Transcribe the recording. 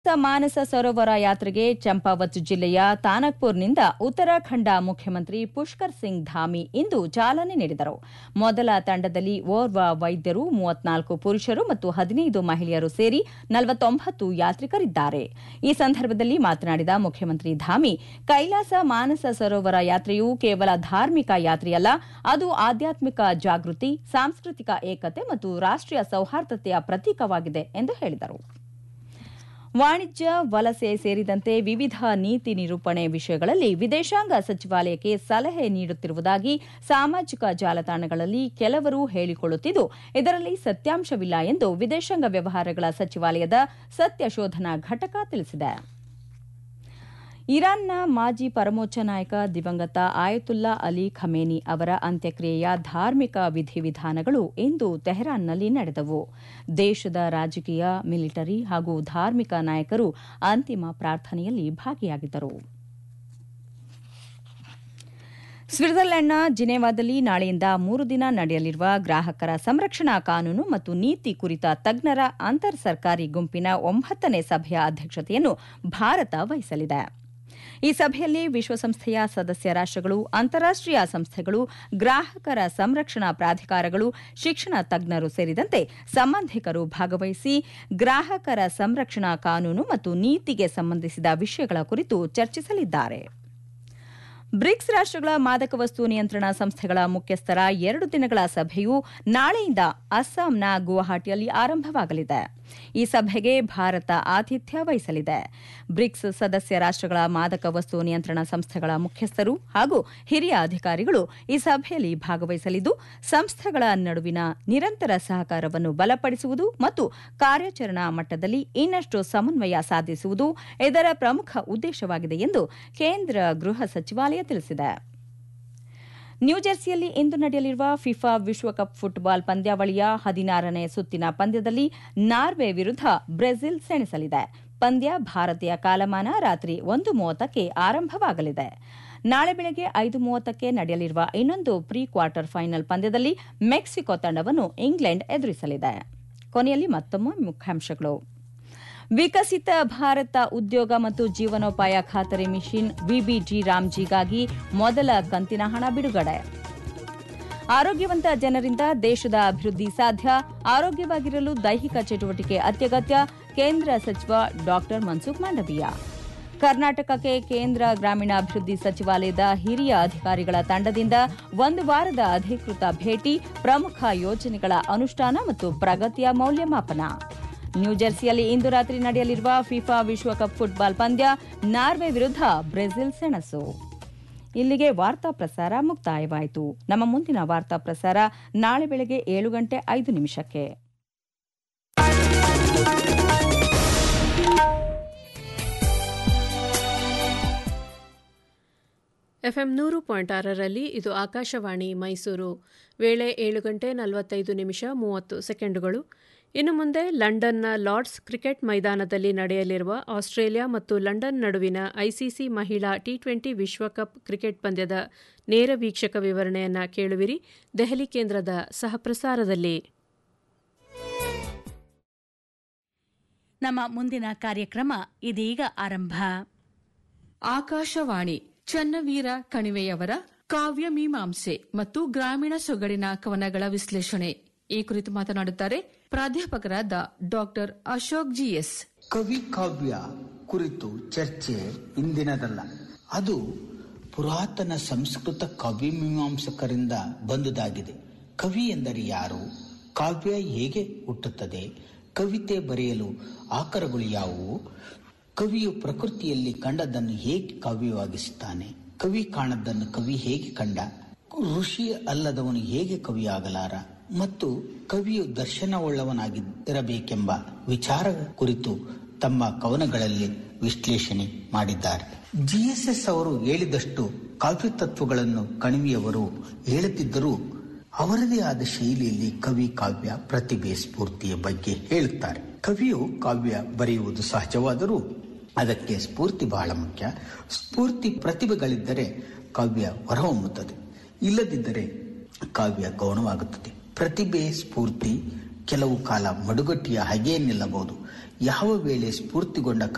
ಮಾನಸ ಸರೋವರ ಯಾತ್ರೆಗೆ ಚಂಪಾವತ್ ಜಿಲ್ಲೆಯ ತಾನಕ್ಪುರ್ನಿಂದ ಉತ್ತರಾಖಂಡ ಮುಖ್ಯಮಂತ್ರಿ ಪುಷ್ಕರ್ ಸಿಂಗ್ ಧಾಮಿ ಇಂದು ಚಾಲನೆ ನೀಡಿದರು ಮೊದಲ ತಂಡದಲ್ಲಿ ಓರ್ವ ವೈದ್ಯರು ಮೂವತ್ನಾಲ್ಕು ಪುರುಷರು ಮತ್ತು ಹದಿನೈದು ಮಹಿಳೆಯರು ಸೇರಿ ನಲವತ್ತೊಂಬತ್ತು ಯಾತ್ರಿಕರಿದ್ದಾರೆ ಈ ಸಂದರ್ಭದಲ್ಲಿ ಮಾತನಾಡಿದ ಮುಖ್ಯಮಂತ್ರಿ ಧಾಮಿ ಕೈಲಾಸ ಮಾನಸ ಸರೋವರ ಯಾತ್ರೆಯು ಕೇವಲ ಧಾರ್ಮಿಕ ಯಾತ್ರೆಯಲ್ಲ ಅದು ಆಧ್ಯಾತ್ಮಿಕ ಜಾಗೃತಿ ಸಾಂಸ್ಕೃತಿಕ ಏಕತೆ ಮತ್ತು ರಾಷ್ಟೀಯ ಸೌಹಾರ್ದತೆಯ ಪ್ರತೀಕವಾಗಿದೆ ಎಂದು ಹೇಳಿದರು ವಾಣಿಜ್ಯ ವಲಸೆ ಸೇರಿದಂತೆ ವಿವಿಧ ನೀತಿ ನಿರೂಪಣೆ ವಿಷಯಗಳಲ್ಲಿ ವಿದೇಶಾಂಗ ಸಚಿವಾಲಯಕ್ಕೆ ಸಲಹೆ ನೀಡುತ್ತಿರುವುದಾಗಿ ಸಾಮಾಜಿಕ ಜಾಲತಾಣಗಳಲ್ಲಿ ಕೆಲವರು ಹೇಳಿಕೊಳ್ಳುತ್ತಿದ್ದು ಇದರಲ್ಲಿ ಸತ್ಯಾಂಶವಿಲ್ಲ ಎಂದು ವಿದೇಶಾಂಗ ವ್ಯವಹಾರಗಳ ಸಚಿವಾಲಯದ ಸತ್ಯಶೋಧನಾ ಘಟಕ ತಿಳಿಸಿದೆ ಇರಾನ್ನ ಮಾಜಿ ಪರಮೋಚ್ಚ ನಾಯಕ ದಿವಂಗತ ಆಯತುಲ್ಲಾ ಅಲಿ ಖಮೇನಿ ಅವರ ಅಂತ್ಯಕ್ರಿಯೆಯ ಧಾರ್ಮಿಕ ವಿಧಿವಿಧಾನಗಳು ಇಂದು ತೆಹರಾನ್ನಲ್ಲಿ ನಡೆದವು ದೇಶದ ರಾಜಕೀಯ ಮಿಲಿಟರಿ ಹಾಗೂ ಧಾರ್ಮಿಕ ನಾಯಕರು ಅಂತಿಮ ಪ್ರಾರ್ಥನೆಯಲ್ಲಿ ಭಾಗಿಯಾಗಿದ್ದರು ಸ್ವಿಟ್ಜರ್ಲೆಂಡ್ನ ಜಿನೆವಾದಲ್ಲಿ ನಾಳೆಯಿಂದ ಮೂರು ದಿನ ನಡೆಯಲಿರುವ ಗ್ರಾಹಕರ ಸಂರಕ್ಷಣಾ ಕಾನೂನು ಮತ್ತು ನೀತಿ ಕುರಿತ ತಜ್ಞರ ಅಂತರ್ ಸರ್ಕಾರಿ ಗುಂಪಿನ ಒಂಬತ್ತನೇ ಸಭೆಯ ಅಧ್ಯಕ್ಷತೆಯನ್ನು ಭಾರತ ವಹಿಸಲಿದೆ ಈ ಸಭೆಯಲ್ಲಿ ವಿಶ್ವಸಂಸ್ಥೆಯ ಸದಸ್ಯ ರಾಷ್ಟಗಳು ಅಂತಾರಾಷ್ಟೀಯ ಸಂಸ್ಥೆಗಳು ಗ್ರಾಹಕರ ಸಂರಕ್ಷಣಾ ಪ್ರಾಧಿಕಾರಗಳು ಶಿಕ್ಷಣ ತಜ್ಞರು ಸೇರಿದಂತೆ ಸಂಬಂಧಿಕರು ಭಾಗವಹಿಸಿ ಗ್ರಾಹಕರ ಸಂರಕ್ಷಣಾ ಕಾನೂನು ಮತ್ತು ನೀತಿಗೆ ಸಂಬಂಧಿಸಿದ ವಿಷಯಗಳ ಕುರಿತು ಚರ್ಚಿಸಲಿದ್ದಾರೆ ಬ್ರಿಕ್ಸ್ ರಾಷ್ಟಗಳ ಮಾದಕ ವಸ್ತು ನಿಯಂತ್ರಣ ಸಂಸ್ಥೆಗಳ ಮುಖ್ಯಸ್ಥರ ಎರಡು ದಿನಗಳ ಸಭೆಯು ನಾಳೆಯಿಂದ ಅಸ್ಸಾಂನ ಗುವಾಹಟಿಯಲ್ಲಿ ಆರಂಭವಾಗಲಿದೆ ಈ ಸಭೆಗೆ ಭಾರತ ಆತಿಥ್ಯ ವಹಿಸಲಿದೆ ಬ್ರಿಕ್ಸ್ ಸದಸ್ಯ ರಾಷ್ಟಗಳ ಮಾದಕ ವಸ್ತು ನಿಯಂತ್ರಣ ಸಂಸ್ಥೆಗಳ ಮುಖ್ಯಸ್ಥರು ಹಾಗೂ ಹಿರಿಯ ಅಧಿಕಾರಿಗಳು ಈ ಸಭೆಯಲ್ಲಿ ಭಾಗವಹಿಸಲಿದ್ದು ಸಂಸ್ಥೆಗಳ ನಡುವಿನ ನಿರಂತರ ಸಹಕಾರವನ್ನು ಬಲಪಡಿಸುವುದು ಮತ್ತು ಕಾರ್ಯಾಚರಣಾ ಮಟ್ಟದಲ್ಲಿ ಇನ್ನಷ್ಟು ಸಮನ್ವಯ ಸಾಧಿಸುವುದು ಇದರ ಪ್ರಮುಖ ಉದ್ದೇಶವಾಗಿದೆ ಎಂದು ಕೇಂದ್ರ ಗೃಹ ಸಚಿವಾಲಯ ತಿಳಿಸಿದೆ ನ್ಯೂಜೆರ್ಸಿಯಲ್ಲಿ ಇಂದು ನಡೆಯಲಿರುವ ಫಿಫಾ ವಿಶ್ವಕಪ್ ಫುಟ್ಬಾಲ್ ಪಂದ್ಯಾವಳಿಯ ಹದಿನಾರನೇ ಸುತ್ತಿನ ಪಂದ್ಯದಲ್ಲಿ ನಾರ್ವೆ ವಿರುದ್ಧ ಬ್ರೆಜಿಲ್ ಸೆಣಸಲಿದೆ ಪಂದ್ಯ ಭಾರತೀಯ ಕಾಲಮಾನ ರಾತ್ರಿ ಒಂದು ಮೂವತ್ತಕ್ಕೆ ಆರಂಭವಾಗಲಿದೆ ನಾಳೆ ಬೆಳಗ್ಗೆ ಐದು ಮೂವತ್ತಕ್ಕೆ ನಡೆಯಲಿರುವ ಇನ್ನೊಂದು ಪ್ರೀ ಕ್ವಾರ್ಟರ್ ಫೈನಲ್ ಪಂದ್ಯದಲ್ಲಿ ಮೆಕ್ಸಿಕೋ ತಂಡವನ್ನು ಇಂಗ್ಲೆಂಡ್ ಎದುರಿಸಲಿದೆ ಕೊನೆಯಲ್ಲಿ ಮತ್ತೊಮ್ಮೆ ಮುಖ್ಯಾಂಶಗಳು ವಿಕಸಿತ ಭಾರತ ಉದ್ಯೋಗ ಮತ್ತು ಜೀವನೋಪಾಯ ಖಾತರಿ ಮಿಷನ್ ವಿಬಿಜಿ ರಾಮ್ಜಿಗಾಗಿ ಮೊದಲ ಕಂತಿನ ಹಣ ಬಿಡುಗಡೆ ಆರೋಗ್ಯವಂತ ಜನರಿಂದ ದೇಶದ ಅಭಿವೃದ್ಧಿ ಸಾಧ್ಯ ಆರೋಗ್ಯವಾಗಿರಲು ದೈಹಿಕ ಚಟುವಟಿಕೆ ಅತ್ಯಗತ್ಯ ಕೇಂದ್ರ ಸಚಿವ ಡಾ ಮನ್ಸುಖ್ ಮಾಂಡವೀಯ ಕರ್ನಾಟಕಕ್ಕೆ ಕೇಂದ್ರ ಗ್ರಾಮೀಣಾಭಿವೃದ್ಧಿ ಸಚಿವಾಲಯದ ಹಿರಿಯ ಅಧಿಕಾರಿಗಳ ತಂಡದಿಂದ ಒಂದು ವಾರದ ಅಧಿಕೃತ ಭೇಟಿ ಪ್ರಮುಖ ಯೋಜನೆಗಳ ಅನುಷ್ಠಾನ ಮತ್ತು ಪ್ರಗತಿಯ ಮೌಲ್ಯಮಾಪನ ನ್ಯೂಜೆರ್ಸಿಯಲ್ಲಿ ಇಂದು ರಾತ್ರಿ ನಡೆಯಲಿರುವ ಫಿಫಾ ವಿಶ್ವಕಪ್ ಫುಟ್ಬಾಲ್ ಪಂದ್ಯ ನಾರ್ವೆ ವಿರುದ್ಧ ಬ್ರೆಜಿಲ್ ಸೆಣಸು ಇಲ್ಲಿಗೆ ವಾರ್ತಾ ಪ್ರಸಾರ ಮುಕ್ತಾಯವಾಯಿತು ನಮ್ಮ ಮುಂದಿನ ವಾರ್ತಾ ಪ್ರಸಾರ ನಾಳೆ ಬೆಳಗ್ಗೆ ಏಳು ಗಂಟೆ ಐದು ನಿಮಿಷಕ್ಕೆ ಎಫ್ಎಂ ನೂರು ಪಾಯಿಂಟ್ ಆರರಲ್ಲಿ ಇದು ಆಕಾಶವಾಣಿ ಮೈಸೂರು ವೇಳೆ ಏಳು ಗಂಟೆ ನಲವತ್ತೈದು ನಿಮಿಷ ಮೂವತ್ತು ಸೆಕೆಂಡುಗಳು ಇನ್ನು ಮುಂದೆ ಲಂಡನ್ನ ಲಾರ್ಡ್ಸ್ ಕ್ರಿಕೆಟ್ ಮೈದಾನದಲ್ಲಿ ನಡೆಯಲಿರುವ ಆಸ್ಟ್ರೇಲಿಯಾ ಮತ್ತು ಲಂಡನ್ ನಡುವಿನ ಐಸಿಸಿ ಮಹಿಳಾ ಟಿ ಟ್ವೆಂಟಿ ವಿಶ್ವಕಪ್ ಕ್ರಿಕೆಟ್ ಪಂದ್ಯದ ನೇರ ವೀಕ್ಷಕ ವಿವರಣೆಯನ್ನ ಕೇಳುವಿರಿ ದೆಹಲಿ ಕೇಂದ್ರದ ಸಹಪ್ರಸಾರದಲ್ಲಿ ನಮ್ಮ ಮುಂದಿನ ಕಾರ್ಯಕ್ರಮ ಇದೀಗ ಆರಂಭ ಆಕಾಶವಾಣಿ ಚನ್ನವೀರ ಕಣಿವೆಯವರ ಕಾವ್ಯ ಮೀಮಾಂಸೆ ಮತ್ತು ಗ್ರಾಮೀಣ ಸೊಗಡಿನ ಕವನಗಳ ವಿಶ್ಲೇಷಣೆ ಈ ಕುರಿತು ಮಾತನಾಡುತ್ತಾರೆ ಪ್ರಾಧ್ಯಾಪಕರಾದ ಡಾಕ್ಟರ್ ಅಶೋಕ್ ಜಿಎಸ್ ಕವಿ ಕಾವ್ಯ ಕುರಿತು ಚರ್ಚೆ ಇಂದಿನದಲ್ಲ ಅದು ಪುರಾತನ ಸಂಸ್ಕೃತ ಕವಿ ಮೀಮಾಂಸಕರಿಂದ ಬಂದುದಾಗಿದೆ ಕವಿ ಎಂದರೆ ಯಾರು ಕಾವ್ಯ ಹೇಗೆ ಹುಟ್ಟುತ್ತದೆ ಕವಿತೆ ಬರೆಯಲು ಆಕರಗಳು ಯಾವುವು ಕವಿಯು ಪ್ರಕೃತಿಯಲ್ಲಿ ಕಂಡದ್ದನ್ನು ಹೇಗೆ ಕಾವ್ಯವಾಗಿಸುತ್ತಾನೆ ಕವಿ ಕಾಣದ್ದನ್ನು ಕವಿ ಹೇಗೆ ಕಂಡ ಋಷಿ ಅಲ್ಲದವನು ಹೇಗೆ ಕವಿಯಾಗಲಾರ ಮತ್ತು ಕವಿಯು ದರ್ಶನವುಳ್ಳವನಾಗಿರಬೇಕೆಂಬ ವಿಚಾರ ಕುರಿತು ತಮ್ಮ ಕವನಗಳಲ್ಲಿ ವಿಶ್ಲೇಷಣೆ ಮಾಡಿದ್ದಾರೆ ಜಿಎಸ್ಎಸ್ ಅವರು ಹೇಳಿದಷ್ಟು ಕಾವ್ಯ ತತ್ವಗಳನ್ನು ಕಣಿವೆಯವರು ಹೇಳುತ್ತಿದ್ದರೂ ಅವರದೇ ಆದ ಶೈಲಿಯಲ್ಲಿ ಕವಿ ಕಾವ್ಯ ಪ್ರತಿಭೆ ಸ್ಫೂರ್ತಿಯ ಬಗ್ಗೆ ಹೇಳುತ್ತಾರೆ ಕವಿಯು ಕಾವ್ಯ ಬರೆಯುವುದು ಸಹಜವಾದರೂ ಅದಕ್ಕೆ ಸ್ಫೂರ್ತಿ ಬಹಳ ಮುಖ್ಯ ಸ್ಫೂರ್ತಿ ಪ್ರತಿಭೆಗಳಿದ್ದರೆ ಕಾವ್ಯ ಹೊರಹೊಮ್ಮುತ್ತದೆ ಇಲ್ಲದಿದ್ದರೆ ಕಾವ್ಯ ಗೌಣವಾಗುತ್ತದೆ ಪ್ರತಿಭೆ ಸ್ಫೂರ್ತಿ ಕೆಲವು ಕಾಲ ಮಡುಗಟ್ಟಿಯ ಹಾಗೇ ನಿಲ್ಲಬಹುದು ಯಾವ ವೇಳೆ ಸ್ಫೂರ್ತಿಗೊಂಡ